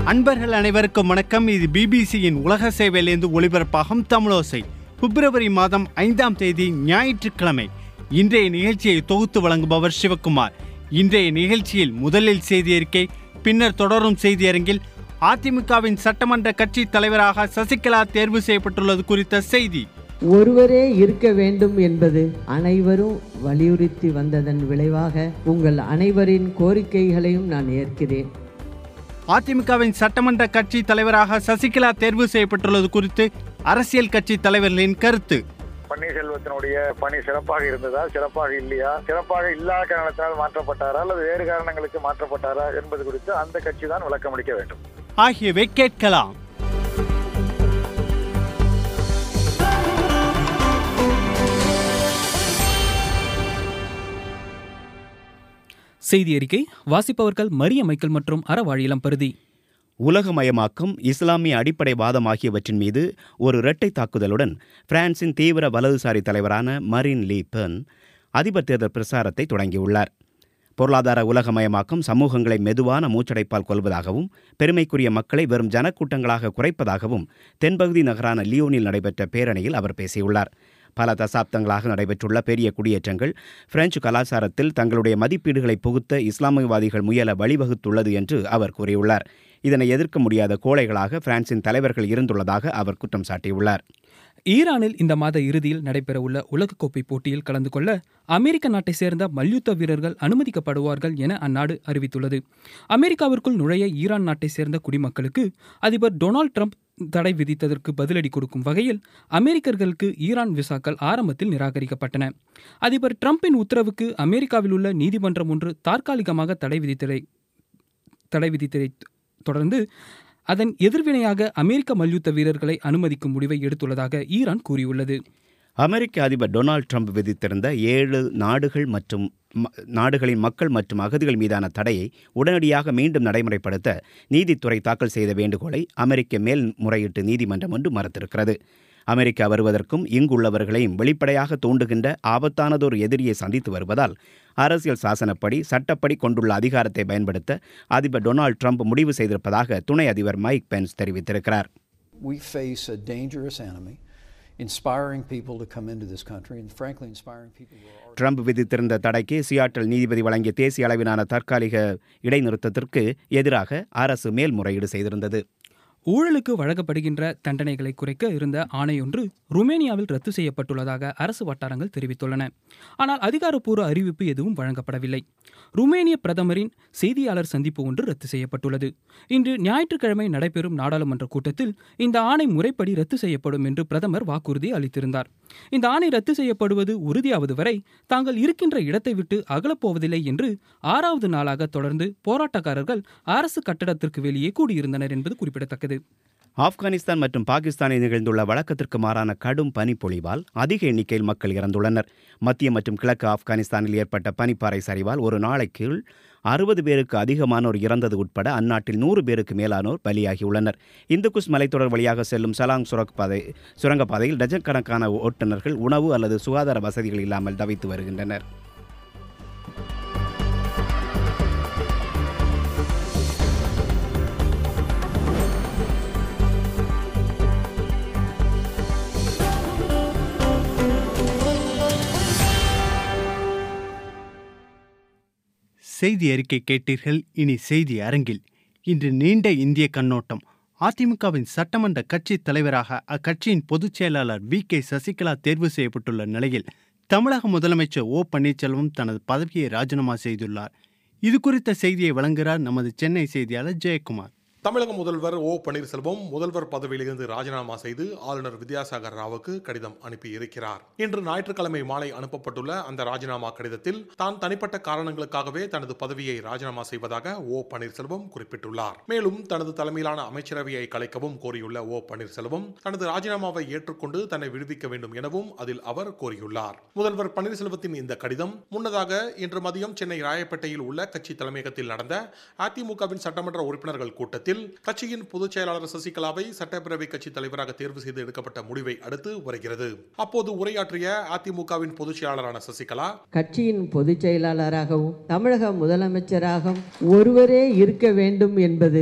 அன்பர்கள் அனைவருக்கும் வணக்கம் இது பிபிசியின் உலக சேவையிலிருந்து ஒளிபரப்பாகும் தமிழோசை பிப்ரவரி மாதம் ஐந்தாம் தேதி ஞாயிற்றுக்கிழமை இன்றைய நிகழ்ச்சியை தொகுத்து வழங்குபவர் சிவக்குமார் இன்றைய நிகழ்ச்சியில் முதலில் செய்தி அறிக்கை பின்னர் தொடரும் செய்தியரங்கில் அதிமுகவின் சட்டமன்ற கட்சி தலைவராக சசிகலா தேர்வு செய்யப்பட்டுள்ளது குறித்த செய்தி ஒருவரே இருக்க வேண்டும் என்பது அனைவரும் வலியுறுத்தி வந்ததன் விளைவாக உங்கள் அனைவரின் கோரிக்கைகளையும் நான் ஏற்கிறேன் அதிமுகவின் சட்டமன்ற கட்சி தலைவராக சசிகலா தேர்வு செய்யப்பட்டுள்ளது குறித்து அரசியல் கட்சி தலைவர்களின் கருத்து பன்னீர்செல்வத்தினுடைய பணி சிறப்பாக இருந்ததா சிறப்பாக இல்லையா சிறப்பாக இல்லாத காரணத்தினால் மாற்றப்பட்டாரா அல்லது வேறு காரணங்களுக்கு மாற்றப்பட்டாரா என்பது குறித்து அந்த கட்சி தான் விளக்கமளிக்க வேண்டும் ஆகியவை கேட்கலாம் செய்தி அறிக்கை வாசிப்பவர்கள் மரிய மைக்கேல் மற்றும் அறவாழிலம் பருதி உலகமயமாக்கம் இஸ்லாமிய அடிப்படை வாதம் ஆகியவற்றின் மீது ஒரு இரட்டை தாக்குதலுடன் பிரான்சின் தீவிர வலதுசாரி தலைவரான மரின் லீ பெர்ன் அதிபர் தேர்தல் பிரசாரத்தை தொடங்கியுள்ளார் பொருளாதார உலகமயமாக்கம் சமூகங்களை மெதுவான மூச்சடைப்பால் கொள்வதாகவும் பெருமைக்குரிய மக்களை வெறும் ஜனக்கூட்டங்களாக குறைப்பதாகவும் தென்பகுதி நகரான லியோனில் நடைபெற்ற பேரணியில் அவர் பேசியுள்ளார் பல தசாப்தங்களாக நடைபெற்றுள்ள பெரிய குடியேற்றங்கள் பிரெஞ்சு கலாச்சாரத்தில் தங்களுடைய மதிப்பீடுகளை புகுத்த இஸ்லாமியவாதிகள் முயல வழிவகுத்துள்ளது என்று அவர் கூறியுள்ளார் இதனை எதிர்க்க முடியாத கோழைகளாக பிரான்சின் தலைவர்கள் இருந்துள்ளதாக அவர் குற்றம் சாட்டியுள்ளார் ஈரானில் இந்த மாத இறுதியில் நடைபெறவுள்ள உலகக்கோப்பை போட்டியில் கலந்து கொள்ள அமெரிக்க நாட்டை சேர்ந்த மல்யுத்த வீரர்கள் அனுமதிக்கப்படுவார்கள் என அந்நாடு அறிவித்துள்ளது அமெரிக்காவிற்குள் நுழைய ஈரான் நாட்டை சேர்ந்த குடிமக்களுக்கு அதிபர் டொனால்ட் ட்ரம்ப் தடை விதித்ததற்கு பதிலடி கொடுக்கும் வகையில் அமெரிக்கர்களுக்கு ஈரான் விசாக்கள் ஆரம்பத்தில் நிராகரிக்கப்பட்டன அதிபர் ட்ரம்பின் உத்தரவுக்கு அமெரிக்காவில் உள்ள நீதிமன்றம் ஒன்று தற்காலிகமாக தடை விதித்ததை தடை விதித்ததை தொடர்ந்து அதன் எதிர்வினையாக அமெரிக்க மல்யுத்த வீரர்களை அனுமதிக்கும் முடிவை எடுத்துள்ளதாக ஈரான் கூறியுள்ளது அமெரிக்க அதிபர் டொனால்ட் ட்ரம்ப் விதித்திருந்த ஏழு நாடுகள் மற்றும் ம- நாடுகளின் மக்கள் மற்றும் அகதிகள் மீதான தடையை உடனடியாக மீண்டும் நடைமுறைப்படுத்த நீதித்துறை தாக்கல் செய்த வேண்டுகோளை அமெரிக்க மேல்முறையீட்டு நீதிமன்றம் ஒன்று மறுத்திருக்கிறது அமெரிக்கா வருவதற்கும் இங்குள்ளவர்களையும் வெளிப்படையாக தூண்டுகின்ற ஆபத்தானதொரு எதிரியை சந்தித்து வருவதால் அரசியல் சாசனப்படி சட்டப்படி கொண்டுள்ள அதிகாரத்தை பயன்படுத்த அதிபர் டொனால்ட் ட்ரம்ப் முடிவு செய்திருப்பதாக துணை அதிபர் மைக் பென்ஸ் தெரிவித்திருக்கிறார் We face a dangerous enemy, inspiring people to come into this country, and frankly, inspiring people who are already. Trump விதித்திருந்த தடைக்கு சியாட்டல் நீதிபதி வழங்கிய தேசிய அளவிலான தற்காலிக இடைநிறுத்தத்திற்கு எதிராக அரசு மேல்முறையீடு செய்திருந்தது ஊழலுக்கு வழங்கப்படுகின்ற தண்டனைகளை குறைக்க இருந்த ஆணையொன்று ருமேனியாவில் ரத்து செய்யப்பட்டுள்ளதாக அரசு வட்டாரங்கள் தெரிவித்துள்ளன ஆனால் அதிகாரப்பூர்வ அறிவிப்பு எதுவும் வழங்கப்படவில்லை ருமேனிய பிரதமரின் செய்தியாளர் சந்திப்பு ஒன்று ரத்து செய்யப்பட்டுள்ளது இன்று ஞாயிற்றுக்கிழமை நடைபெறும் நாடாளுமன்ற கூட்டத்தில் இந்த ஆணை முறைப்படி ரத்து செய்யப்படும் என்று பிரதமர் வாக்குறுதி அளித்திருந்தார் இந்த ஆணை ரத்து செய்யப்படுவது உறுதியாவது வரை தாங்கள் இருக்கின்ற இடத்தை விட்டு அகலப்போவதில்லை என்று ஆறாவது நாளாக தொடர்ந்து போராட்டக்காரர்கள் அரசு கட்டடத்திற்கு வெளியே கூடியிருந்தனர் என்பது குறிப்பிடத்தக்கது ஆப்கானிஸ்தான் மற்றும் பாகிஸ்தானில் நிகழ்ந்துள்ள வழக்கத்திற்கு மாறான கடும் பனிப்பொழிவால் அதிக எண்ணிக்கையில் மக்கள் இறந்துள்ளனர் மத்திய மற்றும் கிழக்கு ஆப்கானிஸ்தானில் ஏற்பட்ட பனிப்பாறை சரிவால் ஒரு நாளைக்கு அறுபது பேருக்கு அதிகமானோர் இறந்தது உட்பட அந்நாட்டில் நூறு பேருக்கு மேலானோர் பலியாகியுள்ளனர் இந்துகுஸ் மலைத்தொடர் வழியாக செல்லும் சலாங் சுரங்கப்பாதை சுரங்கப்பாதையில் டஜன் கணக்கான ஓட்டுநர்கள் உணவு அல்லது சுகாதார வசதிகள் இல்லாமல் தவித்து வருகின்றனர் செய்தி அறிக்கை கேட்டீர்கள் இனி செய்தி அரங்கில் இன்று நீண்ட இந்திய கண்ணோட்டம் அதிமுகவின் சட்டமன்ற கட்சி தலைவராக அக்கட்சியின் பொதுச் செயலாளர் வி கே சசிகலா தேர்வு செய்யப்பட்டுள்ள நிலையில் தமிழக முதலமைச்சர் ஓ பன்னீர்செல்வம் தனது பதவியை ராஜினாமா செய்துள்ளார் இது குறித்த செய்தியை வழங்குகிறார் நமது சென்னை செய்தியாளர் ஜெயக்குமார் தமிழக முதல்வர் ஓ பன்னீர்செல்வம் முதல்வர் பதவியிலிருந்து ராஜினாமா செய்து ஆளுநர் வித்யாசாகர் ராவுக்கு கடிதம் அனுப்பியிருக்கிறார் இன்று ஞாயிற்றுக்கிழமை மாலை அனுப்பப்பட்டுள்ள அந்த ராஜினாமா கடிதத்தில் தான் தனிப்பட்ட காரணங்களுக்காகவே தனது பதவியை ராஜினாமா செய்வதாக ஓ பன்னீர்செல்வம் குறிப்பிட்டுள்ளார் மேலும் தனது தலைமையிலான அமைச்சரவையை கலைக்கவும் கோரியுள்ள ஓ பன்னீர்செல்வம் தனது ராஜினாமாவை ஏற்றுக்கொண்டு தன்னை விடுவிக்க வேண்டும் எனவும் அதில் அவர் கோரியுள்ளார் முதல்வர் பன்னீர்செல்வத்தின் இந்த கடிதம் முன்னதாக இன்று மதியம் சென்னை ராயப்பேட்டையில் உள்ள கட்சி தலைமையகத்தில் நடந்த அதிமுகவின் சட்டமன்ற உறுப்பினர்கள் கூட்டத்தில் கட்சியின் பொதுச் செயலாளர் சசிகலாவை சட்டப்பேரவை கட்சி தலைவராக தேர்வு செய்து எடுக்கப்பட்ட முடிவை அடுத்து வருகிறது அப்போது உரையாற்றிய அதிமுகவின் பொதுச் செயலாளரான சசிகலா கட்சியின் பொதுச் செயலாளராகவும் தமிழக முதலமைச்சராகவும் ஒருவரே இருக்க வேண்டும் என்பது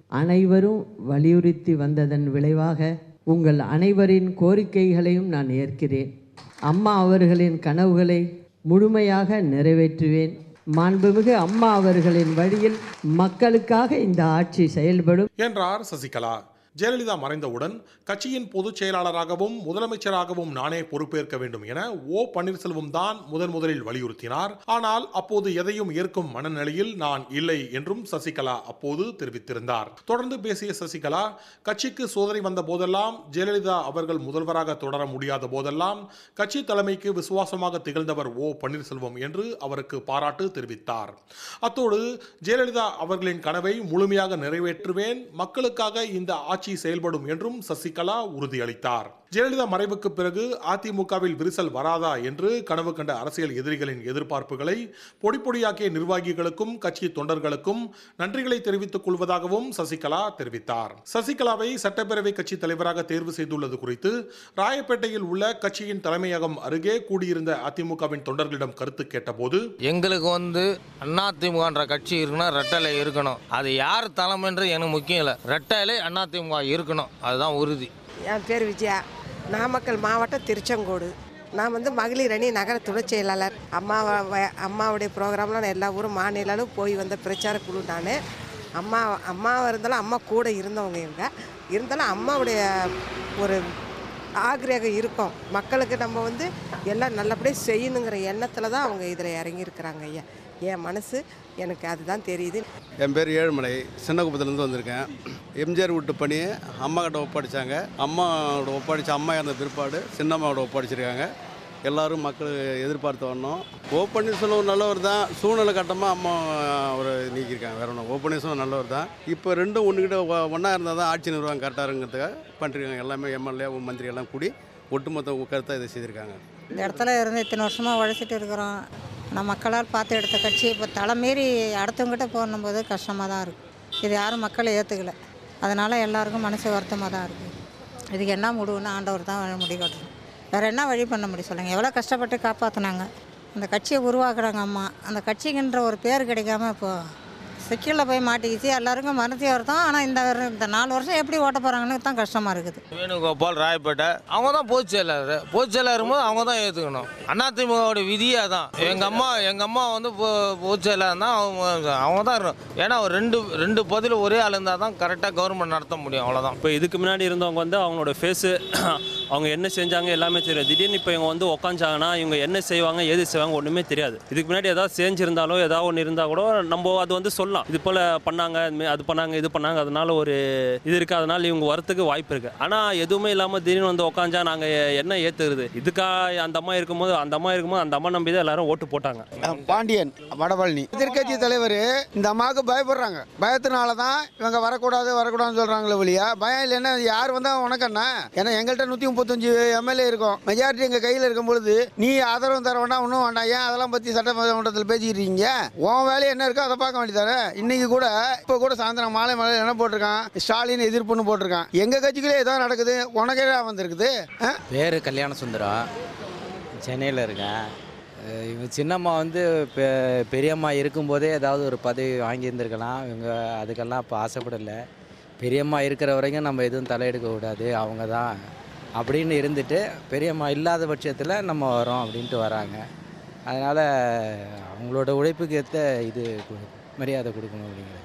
அனைவரும் வலியுறுத்தி வந்ததன் விளைவாக உங்கள் அனைவரின் கோரிக்கைகளையும் நான் ஏற்கிறேன் அம்மா அவர்களின் கனவுகளை முழுமையாக நிறைவேற்றுவேன் மாண்புமிகு அம்மா அவர்களின் வழியில் மக்களுக்காக இந்த ஆட்சி செயல்படும் என்றார் சசிகலா ஜெயலலிதா மறைந்தவுடன் கட்சியின் பொதுச் செயலாளராகவும் முதலமைச்சராகவும் நானே பொறுப்பேற்க வேண்டும் என ஓ பன்னீர்செல்வம் தான் முதன் முதலில் வலியுறுத்தினார் ஆனால் அப்போது எதையும் ஏற்கும் மனநிலையில் நான் இல்லை என்றும் சசிகலா அப்போது தெரிவித்திருந்தார் தொடர்ந்து பேசிய சசிகலா கட்சிக்கு சோதனை வந்த போதெல்லாம் ஜெயலலிதா அவர்கள் முதல்வராக தொடர முடியாத போதெல்லாம் கட்சி தலைமைக்கு விசுவாசமாக திகழ்ந்தவர் ஓ பன்னீர்செல்வம் என்று அவருக்கு பாராட்டு தெரிவித்தார் அத்தோடு ஜெயலலிதா அவர்களின் கனவை முழுமையாக நிறைவேற்றுவேன் மக்களுக்காக இந்த ஆட்சி செயல்படும் என்றும் சசிகலா உறுதியளித்தார் ஜெயலலிதா மறைவுக்கு பிறகு அதிமுகவில் விரிசல் வராதா என்று கனவு கண்ட அரசியல் எதிரிகளின் எதிர்பார்ப்புகளை பொடி பொடியாக்கிய நிர்வாகிகளுக்கும் கட்சி தொண்டர்களுக்கும் நன்றிகளை தெரிவித்துக் கொள்வதாகவும் சசிகலா தெரிவித்தார் சசிகலாவை சட்டப்பேரவை கட்சி தலைவராக தேர்வு செய்துள்ளது குறித்து ராயப்பேட்டையில் உள்ள கட்சியின் தலைமையகம் அருகே கூடியிருந்த அதிமுகவின் தொண்டர்களிடம் கருத்து கேட்டபோது எங்களுக்கு வந்து அதிமுகன்ற கட்சி இருக்குன்னா ரெட்டலை இருக்கணும் அது யார் தலைமைன்றது எனக்கு முக்கியம் இல்லை ரெட்டலை அதிமுக இருக்கணும் அதுதான் உறுதி என் பேர் விஜயா நாமக்கல் மாவட்டம் திருச்செங்கோடு நான் வந்து மகளிர் அணி நகர துணைச் செயலாளர் அம்மா அம்மாவுடைய ப்ரோக்ராம்லாம் நான் எல்லா ஊரும் மாநில அளவு போய் வந்த பிரச்சார குழு நான் அம்மா அம்மாவாக இருந்தாலும் அம்மா கூட இருந்தவங்க இவங்க இருந்தாலும் அம்மாவுடைய ஒரு ஆக்ரேகம் இருக்கும் மக்களுக்கு நம்ம வந்து எல்லாம் நல்லபடியாக செய்யணுங்கிற எண்ணத்தில் தான் அவங்க இதில் இறங்கியிருக்கிறாங்க ஐயா என் மனசு எனக்கு அதுதான் தெரியுது என் பேர் ஏழுமலை சின்னகுப்பத்துலேருந்து வந்திருக்கேன் எம்ஜிஆர் வீட்டு பணியை அம்மா கிட்ட ஒப்படைச்சாங்க அம்மாவோட ஒப்படைச்ச அம்மா இறந்த பிற்பாடு சின்னம்மாவோட ஒப்படைச்சிருக்காங்க எல்லாரும் மக்கள் எதிர்பார்த்து வரணும் ஓ பன்னீர்செல்வம் நல்லவர் தான் சூழ்நிலை கட்டமாக அம்மா அவரை நீக்கியிருக்காங்க வேற ஒன்றும் ஓ பன்னீர்செல்வம் நல்லவர் தான் இப்போ ரெண்டும் ஒன்றுக்கிட்ட ஒன்றா இருந்தால் தான் ஆட்சி நிர்வாகம் கரெக்டாக இருங்கிறதுக்காக பண்ணிருக்காங்க எல்லாமே எம்எல்ஏ மந்திரி எல்லாம் கூடி ஒட்டுமொத்த கருத்தாக இதை செய்திருக்காங்க இந்த இடத்துல இருந்து இத்தனை வருஷமாக உழைச்சிட்டு இருக்கிறோம் நான் மக்களால் பார்த்து எடுத்த கட்சி இப்போ தலைமீறி அடுத்தவங்ககிட்ட போகும்போது கஷ்டமாக தான் இருக்குது இது யாரும் மக்களை ஏற்றுக்கல அதனால் எல்லாருக்கும் மனசு வருத்தமாக தான் இருக்குது இதுக்கு என்ன முடிவுன்னு ஆண்டவர் தான் முடிவு கட்டணும் வேறு என்ன வழி பண்ண முடியும் சொல்லுங்கள் எவ்வளோ கஷ்டப்பட்டு காப்பாற்றினாங்க அந்த கட்சியை உருவாக்குறாங்க அம்மா அந்த கட்சிக்குன்ற ஒரு பேர் கிடைக்காம இப்போது சிக்கலில் போய் மாட்டிக்கிச்சு எல்லாருக்கும் மனசே வருத்தம் ஆனால் இந்த வரு- இந்த நாலு வருஷம் எப்படி ஓட்ட போகிறாங்கன்னு தான் கஷ்டமாக இருக்குது வேணுகோபால் ராயப்பேட்டை அவங்க தான் பொதுச் செயலாளர் பொதுச் செயலாளர் இருக்கும்போது அவங்க தான் ஏற்றுக்கணும் அதிமுகவோட விதியே அதான் எங்கள் அம்மா எங்கள் அம்மா வந்து பொ- பொதுச் செயலாளர் தான் அவங்க அவங்க தான் இருக்கணும் ஏன்னா ஒரு ரெண்டு ரெண்டு பதில் ஒரே ஆள் இருந்தால் தான் கரெக்டாக கவர்மெண்ட் நடத்த முடியும் அவ்வளோதான் இப்போ இதுக்கு முன்னாடி இருந்தவங்க வந்து அவங்களோட ஃபேஸு அவங்க என்ன செஞ்சாங்க எல்லாமே தெரியும் திடீர்னு இப்போ இவங்க வந்து உக்காஞ்சாங்கன்னா இவங்க என்ன செய்வாங்க ஏது செய்வாங்க ஒன்றுமே தெரியாது இதுக்கு முன்னாடி ஏதாவது செஞ்சிருந்தாலோ ஏதாவது ஒன்று இருந்தால் கூட நம்ம அது வந்து சொல்லலாம் இது போல் பண்ணாங்க இதுமாரி அது பண்ணாங்க இது பண்ணாங்க அதனால ஒரு இது இருக்குது அதனால இவங்க வரத்துக்கு வாய்ப்பு இருக்குது ஆனால் எதுவுமே இல்லாமல் திடீர்னு வந்து உக்காஞ்சா நாங்கள் என்ன ஏற்றுறது இதுக்கா அந்த அம்மா இருக்கும்போது அந்த அம்மா இருக்கும்போது அந்த அம்மா நம்பி தான் எல்லாரும் ஓட்டு போட்டாங்க பாண்டியன் வடபழனி எதிர்கட்சி தலைவர் இந்த அம்மாவுக்கு பயப்படுறாங்க பயத்தினால தான் இவங்க வரக்கூடாது வரக்கூடாதுன்னு சொல்றாங்களே ஒழியா பயம் இல்லைன்னா யார் வந்தா உனக்கண்ணா ஏன்னா எங்கள்கிட்ட நூற்றி முப்பத்தஞ்சு எம்எல்ஏ இருக்கும் மெஜாரிட்டி எங்கள் கையில் இருக்கும் பொழுது நீ ஆதரவு தர வேண்டாம் ஒன்றும் வேண்டாம் ஏன் அதெல்லாம் பற்றி சட்டமன்றத்தில் பேசிக்கிட்டு இருக்கீங்க உன் வேலை என்ன இருக்கோ அதை பார்க்க வேண்டியதானே இன்னைக்கு கூட இப்போ கூட சாயந்தரம் மாலை மலை என்ன போட்டிருக்கான் ஸ்டாலின் எதிர்ப்புன்னு போட்டிருக்கான் எங்கள் கட்சிக்குள்ளே ஏதோ நடக்குது உனக்கே வந்திருக்குது ஆ? பேர் கல்யாண சுந்தரம் சென்னையில் இருக்கேன் அஹ் இவங்க சின்னம்மா வந்து பெ பெரியம்மா இருக்கும்போதே ஏதாவது ஒரு பதவி வாங்கியிருந்திருக்கலாம் இவங்க அதுக்கெல்லாம் இப்போ ஆசைப்படலை பெரியம்மா இருக்கிற வரைக்கும் நம்ம எதுவும் தலையெடுக்க கூடாது அவங்க தான் அப்படின்னு இருந்துட்டு பெரியம்மா இல்லாத பட்சத்தில் நம்ம வரோம் அப்படின்ட்டு வராங்க அதனால் அவங்களோட உழைப்புக்கு ஏற்ற இது கு- மரியாதை கொடுக்கணும் அப்படிங்கிறது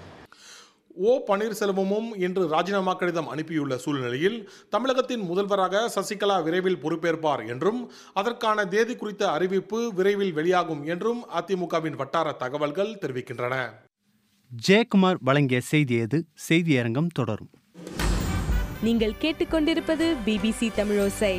ஓ பன்னீர்செல்வமும் இன்று ராஜினாமா கடிதம் அனுப்பியுள்ள சூழ்நிலையில் தமிழகத்தின் முதல்வராக சசிகலா விரைவில் பொறுப்பேற்பார் என்றும் அதற்கான தேதி குறித்த அறிவிப்பு விரைவில் வெளியாகும் என்றும் அதிமுகவின் வட்டார தகவல்கள் தெரிவிக்கின்றன ஜெயக்குமார் வழங்கிய செய்தி எது செய்தியரங்கம் தொடரும் நீங்கள் கேட்டுக்கொண்டிருப்பது பிபிசி தமிழோசை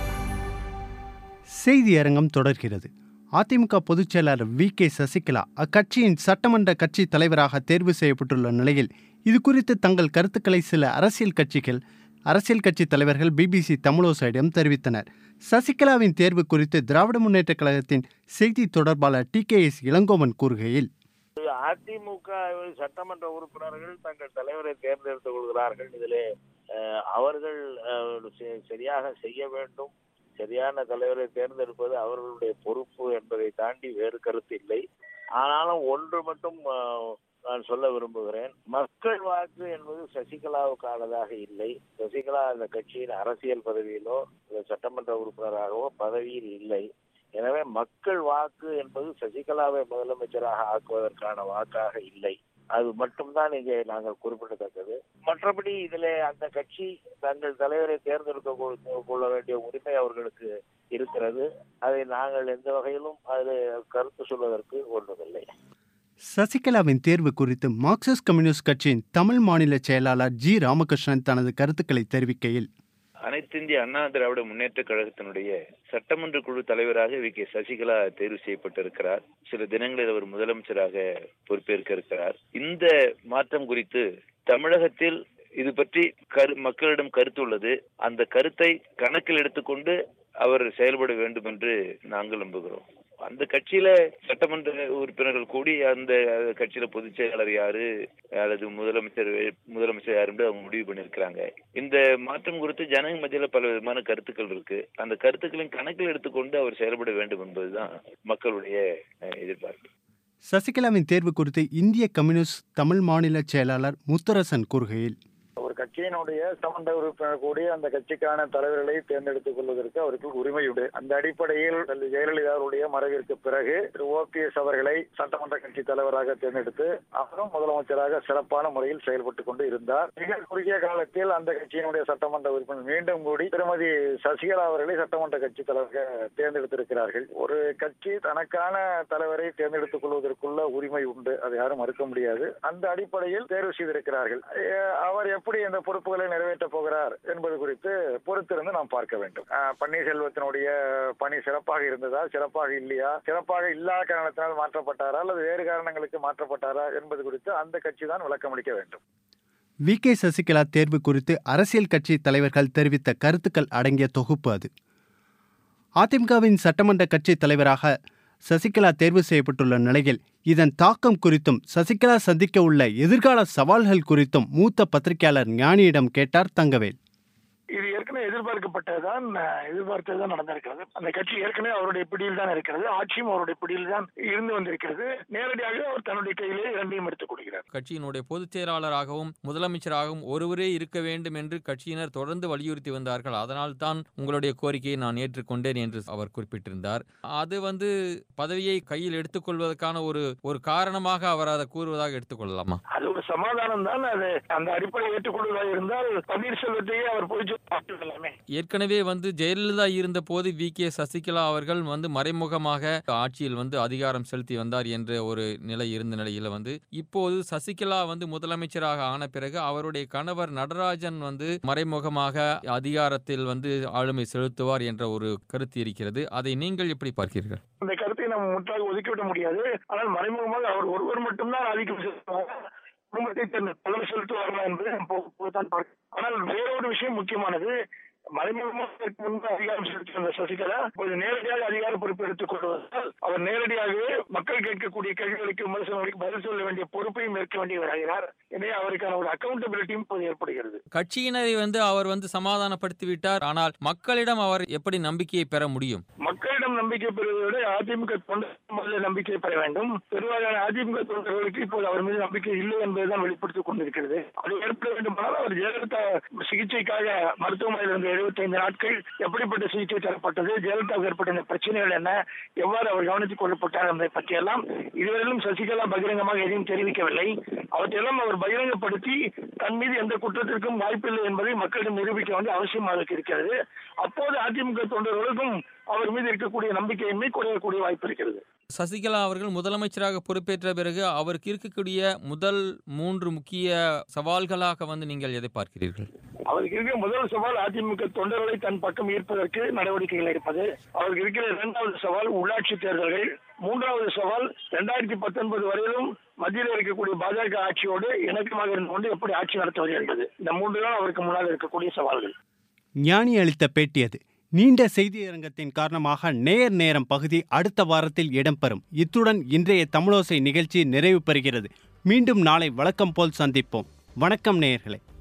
செய்தியரங்கம் தொடர்கிறது அதிமுக பொதுச் செயலாளர் வி கே சசிகலா அக்கட்சியின் சட்டமன்ற கட்சி தலைவராக தேர்வு செய்யப்பட்டுள்ள நிலையில் இது குறித்து தங்கள் கருத்துக்களை சில அரசியல் கட்சிகள் அரசியல் கட்சி தலைவர்கள் பிபிசி தமிழோசையிடம் தெரிவித்தனர் சசிகலாவின் தேர்வு குறித்து திராவிட முன்னேற்றக் கழகத்தின் செய்தி தொடர்பாளர் டி கே எஸ் இளங்கோவன் கூறுகையில் அதிமுக சட்டமன்ற உறுப்பினர்கள் தங்கள் தலைவரை தேர்ந்தெடுத்துக் கொள்கிறார்கள் இதிலே அஹ், அவர்கள் அஹ், செ- சரியாக செய்ய வேண்டும் சரியான தலைவரை தேர்ந்தெடுப்பது அவர்களுடைய பொறுப்பு என்பதை தாண்டி வேறு கருத்து இல்லை ஆனாலும் ஒன்று மட்டும் அஹ், நான் சொல்ல விரும்புகிறேன் மக்கள் வாக்கு என்பது சசிகலாவுக்கானதாக இல்லை சசிகலா அந்த கட்சியின் அரசியல் பதவியிலோ இல்ல சட்டமன்ற உறுப்பினராகவோ பதவியில் இல்லை எனவே மக்கள் வாக்கு என்பது சசிகலாவை முதலமைச்சராக ஆக்குவதற்கான வாக்காக இல்லை அது மட்டும்தான் இங்கே நாங்கள் குறிப்பிடத்தக்கது மற்றபடி இதிலே அந்த கட்சி தங்கள் தலைவரை தேர்ந்தெடுக்க கொ- கொள்ள வேண்டிய உரிமை அவர்களுக்கு இருக்கிறது அதை நாங்கள் எந்த வகையிலும் அதில் கருத்து சொல்வதற்கு ஒன்றுமில்லை சசிகலாவின் தேர்வு குறித்து மார்க்சிஸ்ட் கம்யூனிஸ்ட் கட்சியின் தமிழ் மாநில செயலாளர் ஜி ராமகிருஷ்ணன் தனது கருத்துக்களை தெரிவிக்கையில் அனைத்து இந்திய அண்ணா திராவிட முன்னேற்ற கழகத்தினுடைய சட்டமன்ற குழு தலைவராக வி கே சசிகலா தேர்வு செய்யப்பட்டிருக்கிறார் சில தினங்களில் அவர் முதலமைச்சராக பொறுப்பேற்க இருக்கிறார் இந்த மாற்றம் குறித்து தமிழகத்தில் இது பற்றி கரு மக்களிடம் கருத்து உள்ளது அந்த கருத்தை கணக்கில் எடுத்துக்கொண்டு அவர் செயல்பட வேண்டும் என்று நாங்கள் நம்புகிறோம் அந்த கட்சியில சட்டமன்ற உறுப்பினர்கள் கூடி அந்த கட்சியில பொதுச் செயலாளர் யாரு அல்லது முதலமைச்சர் வே- முதலமைச்சர் யாரு என்று அவங்க முடிவு பண்ணியிருக்கிறாங்க இந்த மாற்றம் குறித்து ஜனங்க மத்தியில பல விதமான கருத்துக்கள் இருக்கு அந்த கருத்துக்களின் கணக்கில் எடுத்துக்கொண்டு அவர் செயல்பட வேண்டும் என்பதுதான் மக்களுடைய அஹ், எதிர்பார்ப்பு சசிகலாவின் தேர்வு குறித்து இந்திய கம்யூனிஸ்ட் தமிழ் மாநில செயலாளர் முத்தரசன் கூறுகையில் ஒரு கட்சியினுடைய சட்டமன்ற உறுப்பினர் கூடி அந்த கட்சிக்கான தலைவர்களை தேர்ந்தெடுத்துக் கொள்வதற்கு அவருக்கு உரிமை உண்டு அந்த அடிப்படையில் செல்வி ஜெயலலிதா அவருடைய மறைவிற்கு பிறகு திரு ஓபிஎஸ் அவர்களை சட்டமன்ற கட்சி தலைவராக தேர்ந்தெடுத்து அவரும் முதலமைச்சராக சிறப்பான முறையில் செயல்பட்டுக் கொண்டு இருந்தார் மிக குறுகிய காலத்தில் அந்த கட்சியினுடைய சட்டமன்ற உறுப்பினர் மீண்டும் கூடி திருமதி சசிகலா அவர்களை சட்டமன்ற கட்சி தலைவராக தேர்ந்தெடுத்திருக்கிறார்கள் ஒரு கட்சி தனக்கான தலைவரை தேர்ந்தெடுத்துக் கொள்வதற்குள்ள உரிமை உண்டு அதை யாரும் மறுக்க முடியாது அந்த அடிப்படையில் தேர்வு செய்திருக்கிறார்கள் அஹ் அவர் எப்படி இந்த பொறுப்புகளை நிறைவேற்றப் போகிறார் என்பது குறித்து பொறுத்திருந்து நாம் பார்க்க வேண்டும் அஹ் பன்னீர்செல்வத்தினுடைய பணி சிறப்பாக இருந்ததா சிறப்பாக இல்லையா சிறப்பாக இல்லாத காரணத்தினால் மாற்றப்பட்டாரா அல்லது வேறு காரணங்களுக்கு மாற்றப்பட்டாரா என்பது குறித்து அந்த கட்சி தான் விளக்கமளிக்க வேண்டும் வி கே சசிகலா தேர்வு குறித்து அரசியல் கட்சி தலைவர்கள் தெரிவித்த கருத்துக்கள் அடங்கிய தொகுப்பு அது அதிமுகவின் சட்டமன்ற கட்சி தலைவராக சசிகலா தேர்வு செய்யப்பட்டுள்ள நிலையில் இதன் தாக்கம் குறித்தும் சசிகலா சந்திக்க உள்ள எதிர்கால சவால்கள் குறித்தும் மூத்த பத்திரிகையாளர் ஞானியிடம் கேட்டார் தங்கவேல் இது ஏற்கனவே எதிர்பார்க்கப்பட்டதுதான் அஹ், எதிர்பார்த்ததுதான் நடந்திருக்கிறது அந்த கட்சி ஏற்கனவே அவருடைய பிடியில் தான் இருக்கிறது ஆட்சியும் அவருடைய பிடியில் தான் இருந்து வந்திருக்கிறது நேரடியாக அவர் தன்னுடைய கையிலே இரண்டையும் எடுத்துக் கொள்கிறார் கட்சியினுடைய பொதுச் செயலாளராகவும் முதலமைச்சராகவும் ஒருவரே இருக்க வேண்டும் என்று கட்சியினர் தொடர்ந்து வலியுறுத்தி வந்தார்கள் அதனால் தான் உங்களுடைய கோரிக்கையை நான் ஏற்றுக்கொண்டேன் என்று அவர் குறிப்பிட்டிருந்தார் அது வந்து பதவியை கையில் எடுத்துக்கொள்வதற்கான ஒரு ஒரு காரணமாக அவர் அதை கூறுவதாக எடுத்துக்கொள்ளலாமா அது ஒரு சமாதானம் தான் அது அந்த அடிப்படை ஏற்றுக்கொள்வதாக இருந்தால் பன்னீர்செல்வத்தையே அவர் போய் பார்த்துக்கலாமே ஏற்கனவே வந்து ஜெயலலிதா இருந்த போது வி கே சசிகலா அவர்கள் வந்து மறைமுகமாக ஆட்சியில் வந்து அதிகாரம் செலுத்தி வந்தார் என்ற ஒரு நிலை இருந்த நிலையில வந்து இப்போது சசிகலா வந்து முதலமைச்சராக ஆன பிறகு அவருடைய கணவர் நடராஜன் வந்து மறைமுகமாக அதிகாரத்தில் வந்து ஆளுமை செலுத்துவார் என்ற ஒரு கருத்து இருக்கிறது அதை நீங்கள் எப்படி பார்க்கிறீர்கள் அந்த கருத்தை நம்ம முற்றாக ஒதுக்கிவிட முடியாது ஆனால் மறைமுகமாக அவர் ஒருவர் மட்டும்தான் ஆதிக்கம் செலுத்துவார் குடும்பத்தை தன் தலைமை செலுத்துவார்களா என்பதை நாம் போக போகத்தான் பார்க்க ஆனால் வேறொரு விஷயம் முக்கியமானது மறைமுகமாக இதற்கு முன்பு அதிகாரம் செலுத்தி வந்த சசிகலா இப்போது நேரடியாக அதிகார பொறுப்பு எடுத்துக் கொள்வதால் அவர் நேரடியாகவே மக்கள் கேட்கக்கூடிய கேள்விகளுக்கு விமர்சனங்களுக்கு பதில் சொல்ல வேண்டிய பொறுப்பையும் ஏற்க வேண்டியவராகிறார் எனவே அவருக்கான ஒரு அக்கௌண்டபிலிட்டியும் இப்போது ஏற்படுகிறது கட்சியினரை வந்து அவர் வந்து சமாதானப்படுத்தி விட்டார் ஆனால் மக்களிடம் அவர் எப்படி நம்பிக்கையை பெற முடியும் மக்களிடம் நம்பிக்கை பெறுவதை விட அதிமுக தொண்டர்கள் முதல்ல நம்பிக்கை பெற வேண்டும் பெருவாரியான அதிமுக தொண்டர்களுக்கு இப்போது அவர் மீது நம்பிக்கை இல்லை என்பதுதான் வெளிப்படுத்திக் கொண்டிருக்கிறது அது ஏற்பட வேண்டுமானால் அவர் ஜெயலலிதா சிகிச்சைக்காக மருத்துவமனையில் இருந்த 75 நாட்கள் எப்படிப்பட்ட சிகிச்சை தரப்பட்டது ஜெயலலிதாவுக்கு ஏற்பட்ட இந்த பிரச்சனைகள் என்ன எவ்வாறு அவர் கவனித்துக் கொள்ளப்பட்டார் என்பதை பற்றியெல்லாம் இதுவரையிலும் சசிகலா பகிரங்கமாக எதையும் தெரிவிக்கவில்லை அவற்றையெல்லாம் அவர் பகிரங்கப்படுத்தி தன் மீது எந்த குற்றத்திற்கும் வாய்ப்பில்லை என்பதை மக்களிடம் நிரூபிக்க வேண்டிய அவசியம் அவருக்கு இருக்கிறது அப்போது அதிமுக தொண்டர்களுக்கும் அவர் மீது இருக்கக்கூடிய நம்பிக்கையின்மை குறையக்கூடிய வாய்ப்பு இருக்கிறது சசிகலா அவர்கள் முதலமைச்சராக பொறுப்பேற்ற பிறகு அவருக்கு இருக்கக்கூடிய முதல் மூன்று முக்கிய சவால்களாக வந்து நீங்கள் எதை பார்க்கிறீர்கள் அவருக்கு இருக்கிற முதல் சவால் அதிமுக தொண்டர்களை தன் பக்கம் ஈர்ப்பதற்கு நடவடிக்கைகள் எடுப்பது அவருக்கு இருக்கிற இரண்டாவது சவால் உள்ளாட்சி தேர்தல்கள் மூன்றாவது சவால் இரண்டாயிரத்தி பத்தொன்பது வரையிலும் மத்தியில் இருக்கக்கூடிய பாஜக ஆட்சியோடு இணக்கமாக இருந்து கொண்டு எப்படி ஆட்சி நடத்துவது என்பது இந்த மூன்று தான் அவருக்கு முன்னால் இருக்கக்கூடிய சவால்கள் ஞானி அளித்த பேட்டி அது நீண்ட செய்தியரங்கத்தின் காரணமாக நேர் நேரம் பகுதி அடுத்த வாரத்தில் இடம்பெறும் இத்துடன் இன்றைய தமிழோசை நிகழ்ச்சி நிறைவு பெறுகிறது மீண்டும் நாளை வழக்கம் போல் சந்திப்போம் வணக்கம் நேயர்களே